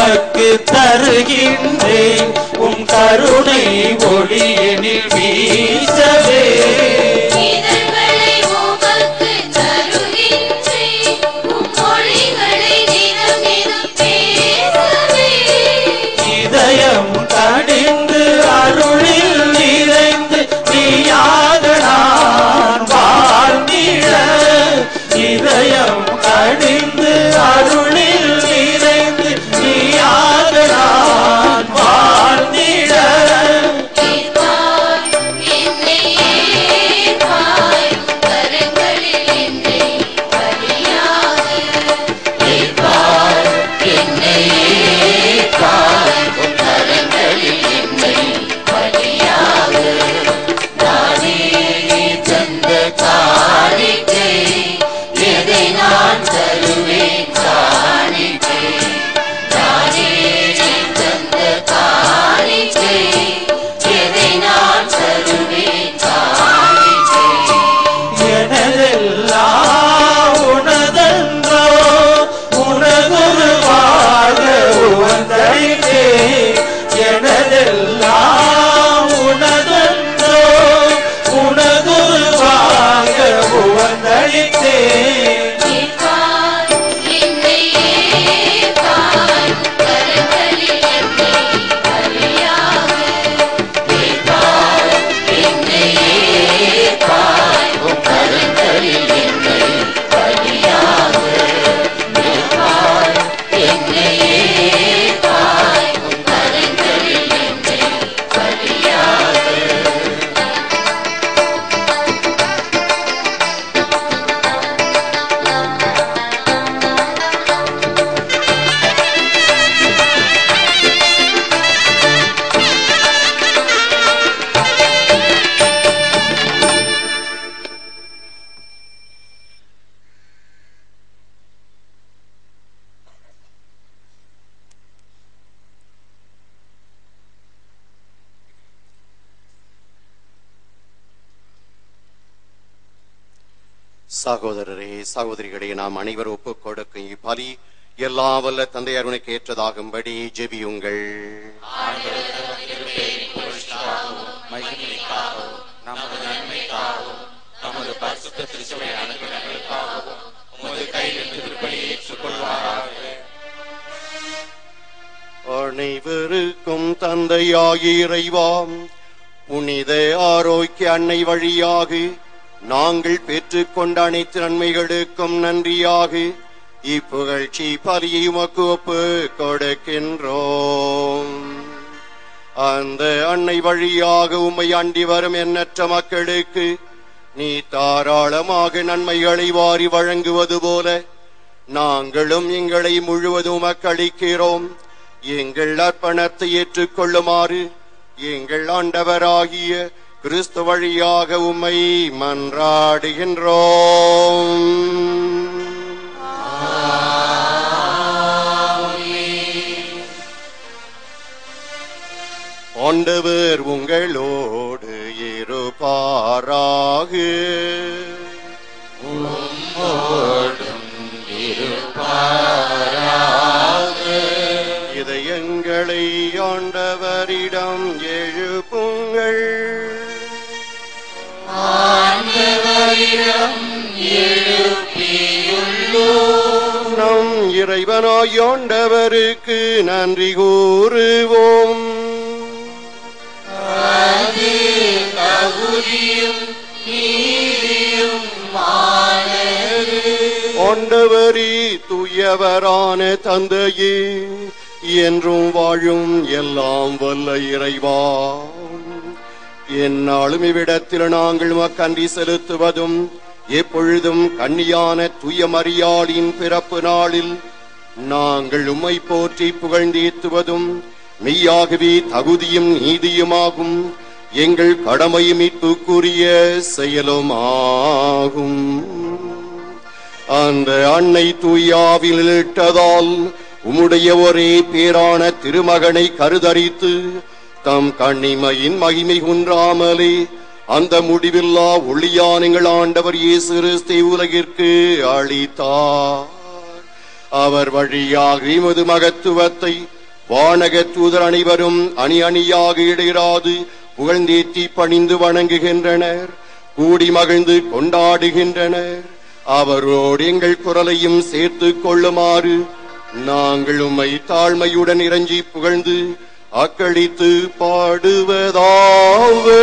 உமக்கு தருகின்றேன் உம் கருணை ஒளியனில் வீசவே இதழ்களை உமக்கு தருகின்றேன் உம் மொழிகளை தினம் தினம் பேசவே இதயம் கடிந்து அருளில் நிறைந்து நீயாக நான் வாழ்ந்திட இதயம் கடிந்து அருளில் நிறைந்து நீயாக நான் வாழ்ந்திட ஏற்பாய் என்னை ஏற்பாய் கரங்களில் என்னை பலியாக ஏற்பாய் என்னை ஏற்பாய் கரங்களில் என்னை பலியாக நானே தந்த காணிக்கை எதை நான் தருவேன் காணிக்கை நானே தந்த காணிக்கை எதை நான் தருவேன் காணிக்கை எனதெல்லாம் உனதன்றோ உனதுருவாக உவந்தளித்தே எனதெல்லாம் உனதன்றோ உனதுருவாக உவந்தளித்தே ஏற்பாய் என்னை ஏற்பாய் கரங்களில் என்னை பலியாக ஏற்பாய் என்னை ஏற்பாய் கரங்களில் என்னை பலியாக ஏற்பாய் என்னை ஏற்பாய் கரங்களில் என்னை பலியாக சகோதரரே சகோதரிகளே நாம் அனைவரும் ஒப்புக் கொடுக்கும் இப்பலி எல்லா வல்ல தந்தை அருணுக்கு ஏற்றதாகும்படி ஜெபியுங்கள் மகிமைக்காகவும் நமது நன்மைக்காகவும் நமது பரிசுத்த திருச்சபை அனுப்பினர்களுக்காகவும் உமது கையில் திருப்பலி ஏற்றுக்கொள்வாராக அனைவருக்கும் தந்தையாகிய இறைவாம் புனித ஆரோக்கிய அன்னை வழியாக நாங்கள் பெற்றுக்கொண்ட அனைத்து நன்மைகளுக்கும் நன்றியாக இப்புகழ்ச்சி பலியை உமக்கு ஒப்பு கொடுக்கின்றோம் அந்த அன்னை வழியாக உம்மை அண்டி வரும் எண்ணற்ற மக்களுக்கு நீ தாராளமாக நன்மைகளை வாரி வழங்குவது போல நாங்களும் எங்களை முழுவதும் உமக்களிக்கிறோம் எங்கள் அர்ப்பணத்தை ஏற்றுக்கொள்ளுமாறு எங்கள் ஆண்டவராகிய கிறிஸ்து வழியாக உம்மை மன்றாடுகின்றோம் ஆண்டவர் உங்களோடு இருப்பாராக இதயங்களை ஆண்டவரிடம் எழுப்புங்கள் நம் இறைவனாய் ஆண்டவருக்கு நன்றி கூறுவோம் ஆண்டவரே தூயவரான தந்தையே என்றும் வாழும் எல்லாம் வல்ல இறைவா என்னாலும் இவ்விடத்தில் நாங்கள் மக்கன்றி செலுத்துவதும் எப்பொழுதும் கன்னியான தூய மரியாளின் பிறப்பு நாளில் நாங்கள் உம்மை போற்றி புகழ்ந்தேத்துவதும் மெய்யாகவே தகுதியும் நீதியுமாகும் எங்கள் கடமை மீட்புக்குரிய செயலுமாகும் அந்த அன்னை தூயாவில் இட்டதால் உம்முடைய ஒரே பேரான திருமகனை கருதரித்து தம் கண்ணிமையின் மகிமை குன்றாமலே அந்த முடிவில்லா ஒளியானுங்கள் ஆண்டவர் இயேசு கிறிஸ்தை உலகிற்கு அளித்தார் அவர் வழியாக எமது மகத்துவத்தை வானக தூதர் அனைவரும் அணி அணியாக இடையிறாது புகழ்ந்தேத்தி பணிந்து வணங்குகின்றனர் கூடி மகிழ்ந்து கொண்டாடுகின்றனர் அவரோடு எங்கள் குரலையும் சேர்த்துக் கொள்ளுமாறு நாங்கள் உம்மை தாழ்மையுடன் இறஞ்சி புகழ்ந்து அக்களித்து பாடுவதாவது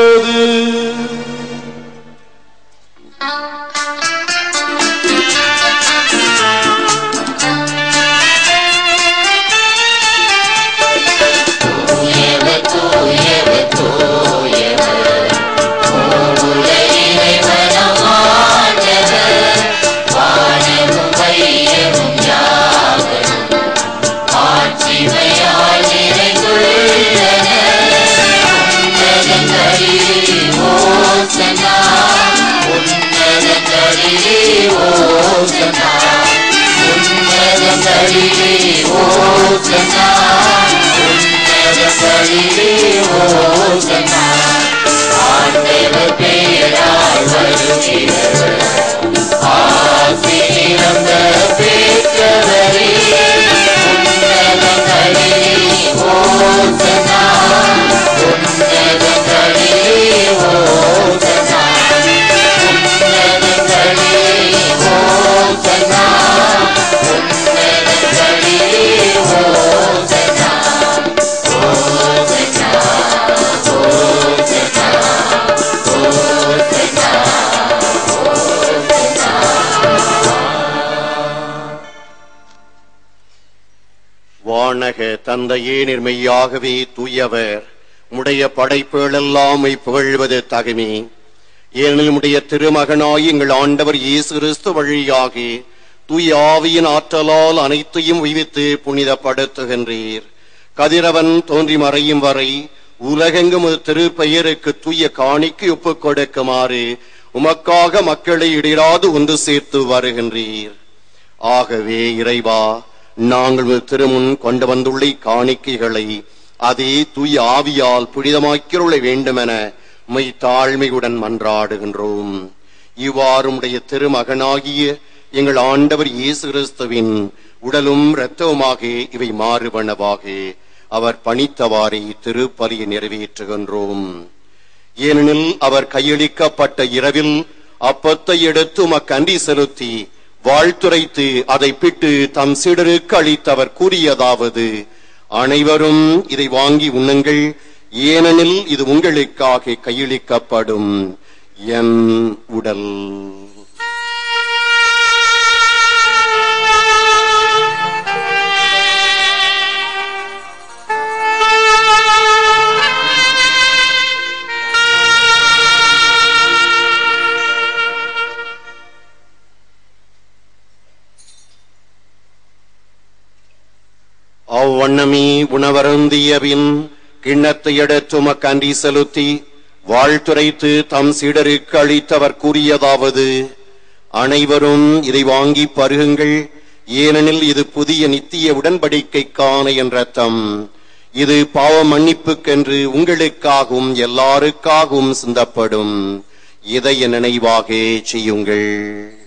தூயவர் தூயவர் தூயவர் மூவுல இறைவனம் ஆண்டவர் வானமும் வையமும் யாவரும் ஆட்சிமையால் நிறைந்துள்ளன உன்னதங்களிலே ஓசனா உன்னதங்களிலே ஓசனா உன்னதங்களிலே ஓசனா உன்னதங்களிலே ஓசனா ஆண்டவர் பெயரால் வருகிறவர் ஆசி நிரம்ப பெற்றவரே உன்னதங்களிலே ஓசனா உன்னதங்களிலே ஓசனா உன்னதங்களிலே ஓசனா உன்னதங்களிலே ஓசனா வானக தந்தையே நிர்மையாகவே தூயவர் உடைய படைப்புகளெல்லாம் புகழ்வது தகுமே ஏனெனில் உடைய திருமகனாய் எங்கள் ஆண்டவர் இயேசு கிறிஸ்து வழியாக தூய ஆவியின் ஆற்றலால் அனைத்தையும் உய்வித்து புனிதப்படுத்துகின்றீர் கதிரவன் தோன்றி மறையும் வரை உலகெங்கும் ஒரு திருப்பெயருக்கு தூய காணிக்கை ஒப்புக் கொடுக்குமாறு உமக்காக மக்களை இடையிறாது ஒன்று சேர்த்து வருகின்றீர் ஆகவே இறைவா நாங்கள் உமது திருமுன் கொண்டு வந்துள்ள காணிக்கைகளை அதே தூய ஆவியால் புனிதமாக்கியுள்ள வேண்டுமென மை தாழ்மையுடன் மன்றாடுகின்றோம் இவ்வாறு உடைய திருமகனாகிய எங்கள் ஆண்டவர் இயேசு கிறிஸ்துவின் உடலும் இரத்தவுமாக இவை மாறுபனவாக அவர் பணித்தவாறே திருப்பலியை நிறைவேற்றுகின்றோம் ஏனெனில் அவர் கையளிக்கப்பட்ட இரவில் அப்பத்தை எடுத்து உமக்கன்றி செலுத்தி வாழ்த்துரைத்து அதை பிட்டு தம் சீடருக்கு அளித்தவர் கூறியதாவது அனைவரும் இதை வாங்கி உண்ணுங்கள் ஏனெனில் இது உங்களுக்காக கையளிக்கப்படும் என் உடல் அவ்வண்ணமே உணவருந்தியபின் கிண்ணத்தை எடுத்து உமக்கன்றி செலுத்தி வாழ்த்துரைத்து தம் சீடருக்கு அளித்தவர் கூறியதாவது அனைவரும் இதை வாங்கி பருகுங்கள் ஏனெனில் இது புதிய நித்திய உடன்படிக்கைக்கான என் ரத்தம் இது பாவ மன்னிப்புக்கென்று உங்களுக்காகவும் எல்லாருக்காகவும் சிந்தப்படும் இதை நினைவாக செய்யுங்கள்